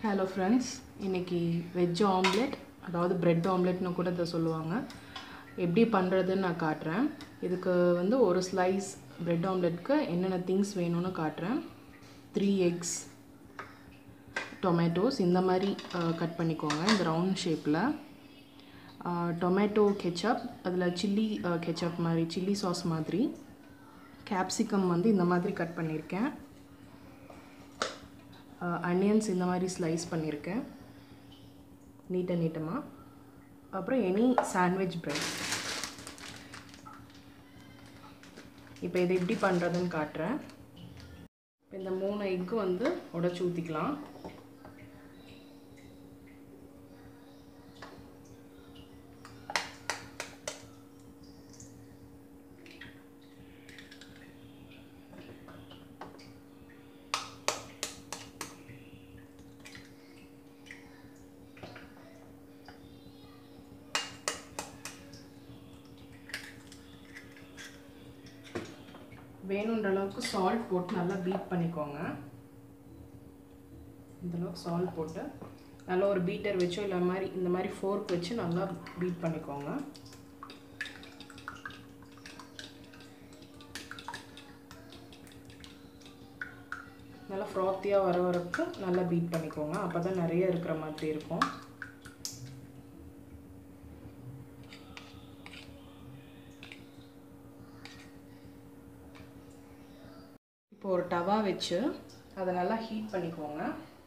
hello friends இன்றைக்கி veg omelette அதாவது bread ஆம்லெட்னு கூட இதை சொல்லுவாங்க எப்படி பண்ணுறதுன்னு நான் காட்டுறேன் இதுக்கு வந்து ஒரு ஸ்லைஸ் பிரெட் ஆம்லெட்க்கு என்னென்ன திங்ஸ் வேணும்னு காட்டுறேன் த்ரீ எக்ஸ் டொமேட்டோஸ் இந்த மாதிரி கட் பண்ணிக்கோங்க இந்த ரவுண்ட் ஷேப்பில் டொமேட்டோ கெச்சப் அதில் சில்லி கெச்சப் மாதிரி சில்லி சாஸ் மாதிரி கேப்சிகம் வந்து இந்த மாதிரி கட் பண்ணியிருக்கேன் அனியன்ஸ் இந்த மாதிரி ஸ்லைஸ் பண்ணியிருக்கேன் நீட்ட நீட்டமாக அப்புறம் எனி சாண்ட்விச் பிரெட் இப்போ இதை எப்படி பண்ணுறதுன்னு காட்டுறேன் இப்போ இந்த மூணு எக்கு வந்து உடச்சி ஊற்றிக்கலாம் வேணுன்ற அளவுக்கு சால்ட் போட்டு நல்லா பீட் பண்ணிக்கோங்க இந்தளவுக்கு சால்ட் போட்டு நல்லா ஒரு பீட்டர் வச்சோ இல்லை மாதிரி இந்த மாதிரி ஃபோர்க் வச்சு நல்லா பீட் பண்ணிக்கோங்க நல்லா ஃப்ராத்தியாக வர வரைக்கும் நல்லா பீட் பண்ணிக்கோங்க அப்போ தான் நிறைய இருக்கிற மாதிரி இருக்கும் இப்போ ஒரு டவா வச்சு அதை நல்லா ஹீட் பண்ணிக்கோங்க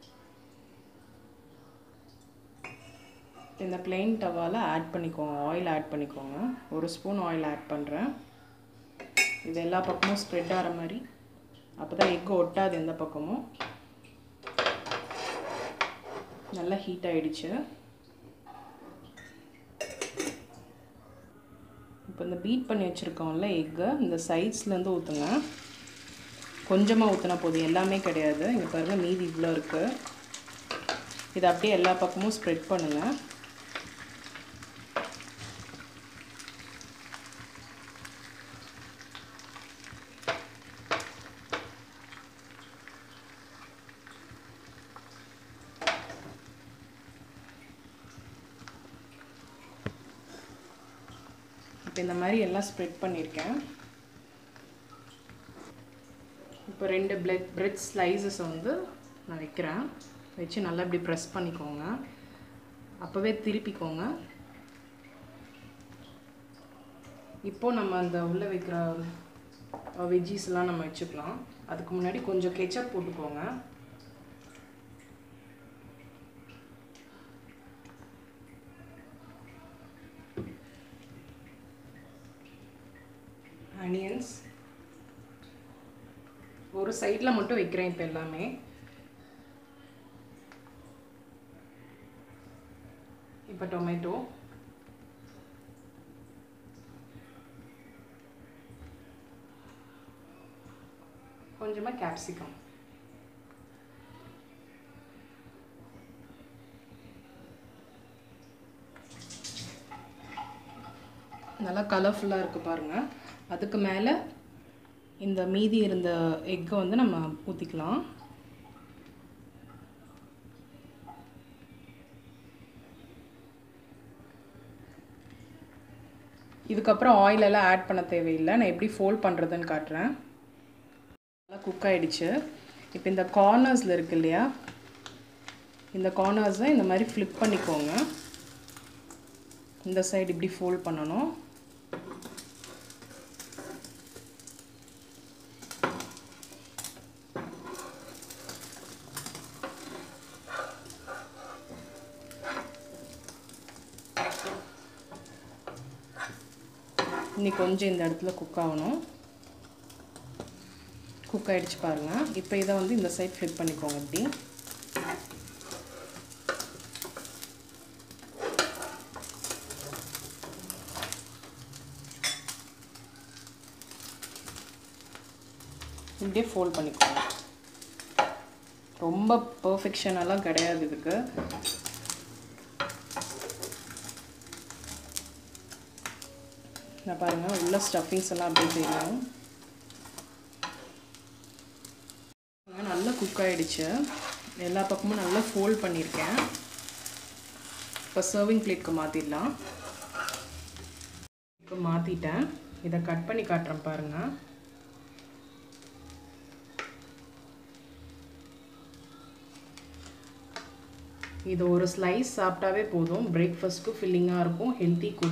இந்த பிளெயின் டவாவில் ஆட் பண்ணிக்கோங்க ஆயில் ஆட் பண்ணிக்கோங்க ஒரு ஸ்பூன் ஆயில் ஆட் பண்ணுறேன் இது எல்லா பக்கமும் ஸ்ப்ரெட் ஆகிற மாதிரி அப்போ தான் எக்கு ஒட்டாது எந்த பக்கமும் நல்லா ஹீட் ஆகிடுச்சு இப்போ இந்த பீட் பண்ணி வச்சுருக்கோம்ல எக்கு இந்த சைட்ஸ்லேருந்து ஊற்றுங்க கொஞ்சமாக ஊற்றினா போதும் எல்லாமே கிடையாது இங்கே பாருங்கள் மீதி இவ்வளோ இருக்குது இதை அப்படியே எல்லா பக்கமும் ஸ்ப்ரெட் பண்ணுங்கள் இப்போ இந்த மாதிரி எல்லாம் ஸ்ப்ரெட் பண்ணியிருக்கேன் இப்போ ரெண்டு பிளட் பிரெட் ஸ்லைசஸ் வந்து நான் வைக்கிறேன் வச்சு நல்லா இப்படி ப்ரெஸ் பண்ணிக்கோங்க அப்போவே திருப்பிக்கோங்க இப்போது நம்ம அந்த உள்ளே வைக்கிற வெஜ்ஜீஸ்லாம் நம்ம வச்சுக்கலாம் அதுக்கு முன்னாடி கொஞ்சம் கெச்சப் போட்டுக்கோங்க அனியன்ஸ் ஒரு சைடில் மட்டும் வைக்கிறேன் இப்போ எல்லாமே இப்போ டொமேட்டோ கொஞ்சமாக கேப்சிகம் நல்லா கலர்ஃபுல்லாக இருக்குது பாருங்கள் அதுக்கு மேலே இந்த மீதி இருந்த எக்கை வந்து நம்ம ஊற்றிக்கலாம் இதுக்கப்புறம் ஆயிலெல்லாம் ஆட் பண்ண தேவையில்லை நான் எப்படி ஃபோல்ட் பண்ணுறதுன்னு காட்டுறேன் நல்லா குக் ஆகிடுச்சு இப்போ இந்த கார்னர்ஸில் இருக்கு இல்லையா இந்த கார்னர்ஸை இந்த மாதிரி ஃப்ளிப் பண்ணிக்கோங்க இந்த சைடு இப்படி ஃபோல்ட் பண்ணணும் இன்னி கொஞ்சம் இந்த இடத்துல குக் ஆகணும் குக் ஆகிடுச்சு பாருங்கள் இப்போ இதை வந்து இந்த சைட் ஃப்ளிப் பண்ணிக்கோங்க இப்படி இப்படியே ஃபோல்ட் பண்ணிக்கோங்க ரொம்ப பர்ஃபெக்ஷனெல்லாம் கிடையாது இதுக்கு நான் பாருங்கள் உள்ள ஸ்டஃபிங்ஸ் எல்லாம் அப்படியே தெரியும் நல்லா குக் ஆகிடுச்சு எல்லா பக்கமும் நல்லா ஃபோல்ட் பண்ணியிருக்கேன் இப்போ சர்விங் பிளேட்க்கு மாற்றிடலாம் இப்போ மாற்றிட்டேன் இதை கட் பண்ணி காட்டுறேன் பாருங்கள் இது ஒரு ஸ்லைஸ் சாப்பிட்டாவே போதும் பிரேக்ஃபாஸ்ட்க்கு ஃபில்லிங்காக இருக்கும் ஹெல்த்தி கூட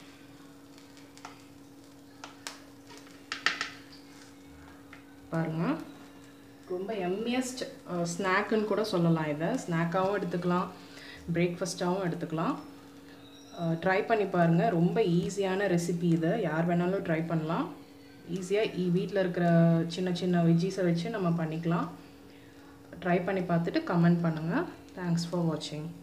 பாருங்கள் ரொம்ப எம்மியஸ்ட் ஸ்நாக்குன்னு கூட சொல்லலாம் இதை ஸ்நாக்காகவும் எடுத்துக்கலாம் பிரேக்ஃபாஸ்ட்டாகவும் எடுத்துக்கலாம் ட்ரை பண்ணி பாருங்கள் ரொம்ப ஈஸியான ரெசிபி இது யார் வேணாலும் ட்ரை பண்ணலாம் ஈஸியாக வீட்டில் இருக்கிற சின்ன சின்ன வெஜ்ஜீஸை வச்சு நம்ம பண்ணிக்கலாம் ட்ரை பண்ணி பார்த்துட்டு கமெண்ட் பண்ணுங்கள் தேங்க்ஸ் ஃபார் வாட்சிங்